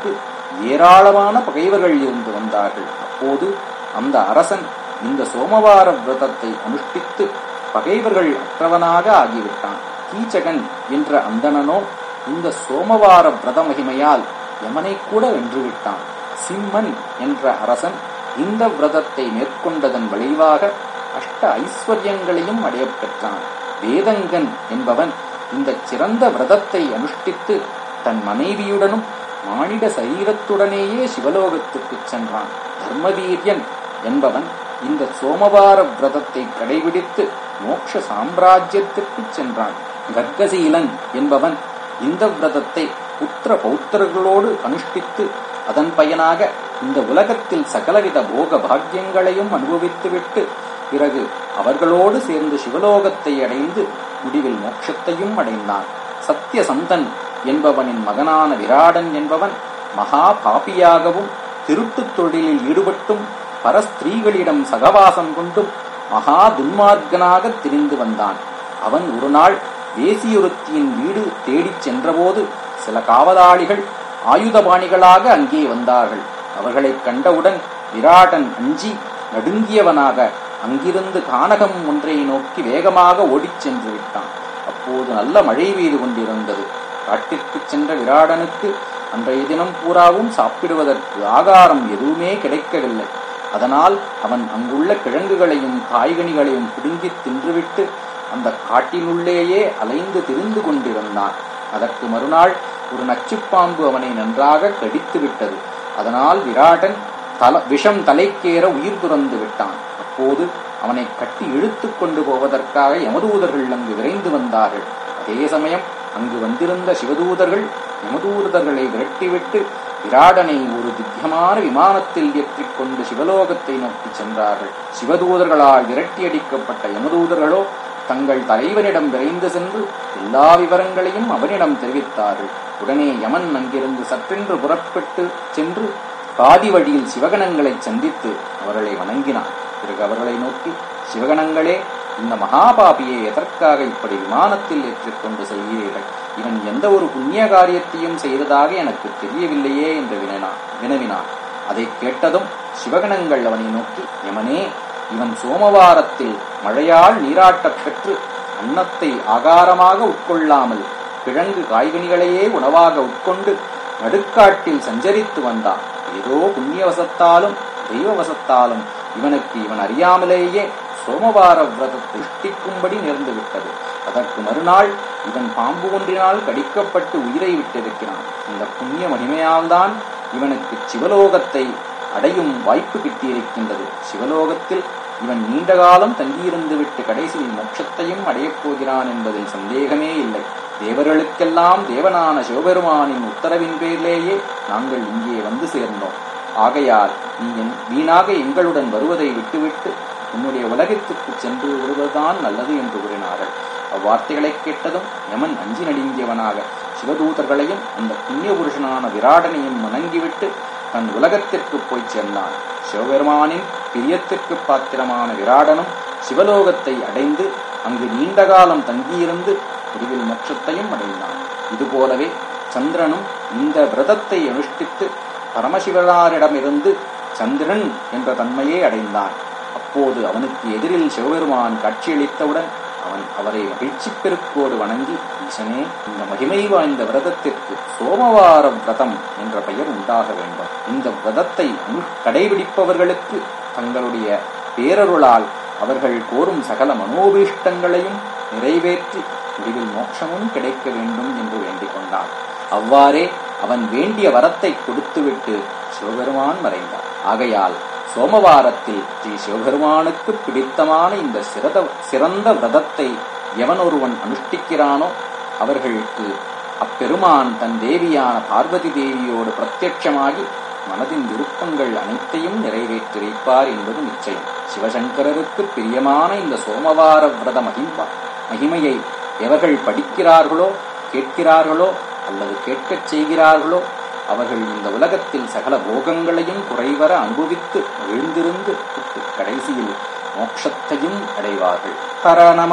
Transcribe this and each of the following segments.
அவனுக்கு ஏராளமான பகைவர்கள் இருந்து வந்தார்கள் அப்போது அந்த அரசன் இந்த சோமவார விரதத்தை அனுஷ்டித்து பகைவர்கள் அற்றவனாக ஆகிவிட்டான் கீச்சகன் என்ற அந்தணனோ இந்த சோமவார விரத மகிமையால் யமனை கூட வென்றுவிட்டான் சிம்மன் என்ற அரசன் இந்த விரதத்தை மேற்கொண்டதன் விளைவாக அஷ்ட ஐஸ்வர்யங்களையும் அடையப் பெற்றான் வேதங்கன் என்பவன் இந்த சிறந்த விரதத்தை அனுஷ்டித்து தன் மனைவியுடனும் மானிட சரீரத்துடனேயே சிவலோகத்துக்குச் சென்றான் தர்மவீரியன் என்பவன் இந்த சோமவார விரதத்தை கடைபிடித்து மோட்ச சாம்ராஜ்யத்திற்குச் சென்றான் கர்கசீலன் என்பவன் இந்த விரதத்தை புத்திர பௌத்திரர்களோடு அனுஷ்டித்து அதன் பயனாக இந்த உலகத்தில் சகலவித போக பாக்கியங்களையும் அனுபவித்துவிட்டு பிறகு அவர்களோடு சேர்ந்து சிவலோகத்தை அடைந்து முடிவில் மோட்சத்தையும் அடைந்தான் சத்தியசந்தன் என்பவனின் மகனான விராடன் என்பவன் மகா பாபியாகவும் திருட்டுத் தொழிலில் ஈடுபட்டும் பரஸ்திரீகளிடம் சகவாசம் கொண்டும் மகா துன்மார்க்கனாக திரிந்து வந்தான் அவன் ஒரு நாள் வேசியொருத்தியின் வீடு தேடிச் சென்றபோது சில காவலாளிகள் ஆயுதபாணிகளாக அங்கே வந்தார்கள் அவர்களைக் கண்டவுடன் விராடன் அஞ்சி நடுங்கியவனாக அங்கிருந்து கானகம் ஒன்றை நோக்கி வேகமாக ஓடிச் சென்று விட்டான் அப்போது நல்ல மழை பெய்து கொண்டிருந்தது காட்டிற்குச் சென்ற விராடனுக்கு அன்றைய தினம் பூராவும் சாப்பிடுவதற்கு ஆகாரம் எதுவுமே கிடைக்கவில்லை அதனால் அவன் அங்குள்ள கிழங்குகளையும் காய்கனிகளையும் பிடுங்கித் தின்றுவிட்டு அந்த காட்டினுள்ளேயே அலைந்து திரிந்து கொண்டிருந்தான் அதற்கு மறுநாள் ஒரு நச்சுப்பாம்பு அவனை நன்றாக கடித்து விட்டது அதனால் விராடன் தல விஷம் தலைக்கேற உயிர் துறந்து விட்டான் அப்போது அவனை கட்டி இழுத்து கொண்டு போவதற்காக யமதூதர்கள் அங்கு விரைந்து வந்தார்கள் அதே சமயம் அங்கு வந்திருந்த சிவதூதர்கள் யமதூதர்களை விரட்டிவிட்டு விராடனை ஒரு திவ்யமான விமானத்தில் ஏற்றிக் கொண்டு சிவலோகத்தை நோக்கி சென்றார்கள் சிவதூதர்களால் விரட்டியடிக்கப்பட்ட யமதூதர்களோ தங்கள் தலைவனிடம் விரைந்து சென்று எல்லா விவரங்களையும் அவனிடம் தெரிவித்தார்கள் உடனே யமன் அங்கிருந்து சற்றென்று புறப்பட்டு சென்று பாதி வழியில் சிவகணங்களை சந்தித்து அவர்களை வணங்கினான் பிறகு அவர்களை நோக்கி சிவகணங்களே இந்த மகாபாபியை எதற்காக இப்படி விமானத்தில் ஏற்றிக்கொண்டு செல்கிறீர்கள் இவன் எந்த ஒரு புண்ணிய காரியத்தையும் செய்ததாக எனக்கு தெரியவில்லையே என்று வினவினான் வினவினான் அதை கேட்டதும் சிவகணங்கள் அவனை நோக்கி யமனே இவன் சோமவாரத்தில் மழையால் நீராட்டப் பெற்று அன்னத்தை ஆகாரமாக உட்கொள்ளாமல் கிழங்கு காய்கனிகளையே உணவாக உட்கொண்டு நடுக்காட்டில் சஞ்சரித்து வந்தான் ஏதோ புண்ணியவசத்தாலும் தெய்வவசத்தாலும் இவனுக்கு இவன் அறியாமலேயே சோமவார விரதத்தை இஷ்டிக்கும்படி நேர்ந்து விட்டது அதற்கு மறுநாள் இவன் பாம்பு ஒன்றினால் கடிக்கப்பட்டு உயிரை விட்டிருக்கிறான் இந்த புண்ணிய மகிமையால்தான் இவனுக்கு சிவலோகத்தை அடையும் வாய்ப்பு கிட்டியிருக்கின்றது சிவலோகத்தில் இவன் நீண்ட காலம் தங்கியிருந்து விட்டு கடைசியில் மோட்சத்தையும் அடையப் போகிறான் என்பதில் சந்தேகமே இல்லை தேவர்களுக்கெல்லாம் தேவனான சிவபெருமானின் உத்தரவின் பேரிலேயே நாங்கள் இங்கே வந்து சேர்ந்தோம் ஆகையால் நீ என் வீணாக எங்களுடன் வருவதை விட்டுவிட்டு உன்னுடைய உலகத்துக்கு சென்று விடுவதுதான் நல்லது என்று கூறினார்கள் அவ்வார்த்தைகளைக் கேட்டதும் யமன் அஞ்சி நடுங்கியவனாக சிவதூதர்களையும் அந்த புண்ணிய புருஷனான விராடனையும் வணங்கிவிட்டு தன் உலகத்திற்கு போய் சேர்ந்தான் சிவபெருமானின் பிரியத்திற்கு பாத்திரமான விராடனும் சிவலோகத்தை அடைந்து அங்கு நீண்ட காலம் தங்கியிருந்து முடிவில் மோட்சத்தையும் அடைந்தான் இதுபோலவே சந்திரனும் இந்த விரதத்தை அனுஷ்டித்து பரமசிவனாரிடமிருந்து சந்திரன் என்ற தன்மையை அடைந்தான் அப்போது அவனுக்கு எதிரில் சிவபெருமான் காட்சியளித்தவுடன் அவன் அவரை மகிழ்ச்சி பெருக்கோடு வணங்கி ஈசனே இந்த மகிமை வாய்ந்த விரதத்திற்கு சோமவார விரதம் என்ற பெயர் உண்டாக வேண்டும் இந்த விரதத்தை கடைபிடிப்பவர்களுக்கு தங்களுடைய பேரருளால் அவர்கள் கோரும் சகல மனோபீஷ்டங்களையும் நிறைவேற்றி முடிவில் மோட்சமும் கிடைக்க வேண்டும் என்று வேண்டிக் கொண்டான் அவ்வாறே அவன் வேண்டிய வரத்தை கொடுத்துவிட்டு சிவபெருமான் மறைந்தார் ஆகையால் சோமவாரத்தில் ஸ்ரீ சிவபெருமானுக்கு பிடித்தமான இந்த சிறத சிறந்த விரதத்தை எவன் ஒருவன் அனுஷ்டிக்கிறானோ அவர்களுக்கு அப்பெருமான் தன் தேவியான பார்வதி தேவியோடு பிரத்யட்சமாகி மனதின் விருப்பங்கள் அனைத்தையும் நிறைவேற்றி வைப்பார் என்பது நிச்சயம் சிவசங்கரருக்கு பிரியமான இந்த சோமவார விரத மகிம்பா மகிமையை எவர்கள் படிக்கிறார்களோ கேட்கிறார்களோ அல்லது கேட்கச் செய்கிறார்களோ அவர்கள் இந்த உலகத்தில் சகல போகங்களையும் குறைவர அனுபவித்து மகிழ்ந்திருந்து கடைசியில் மோட்சத்தையும் அடைவார்கள் ஹர நம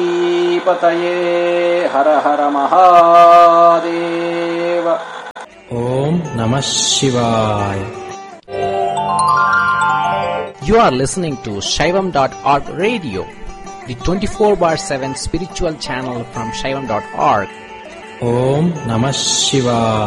பார்வதீபதயே ஹர ஹர மகாதேவ ஓம் நம சிவாய் You are listening to Shaivam.org radio, the 24 bar 7 spiritual channel from Shaivam.org. ஓம் நம சிவாய்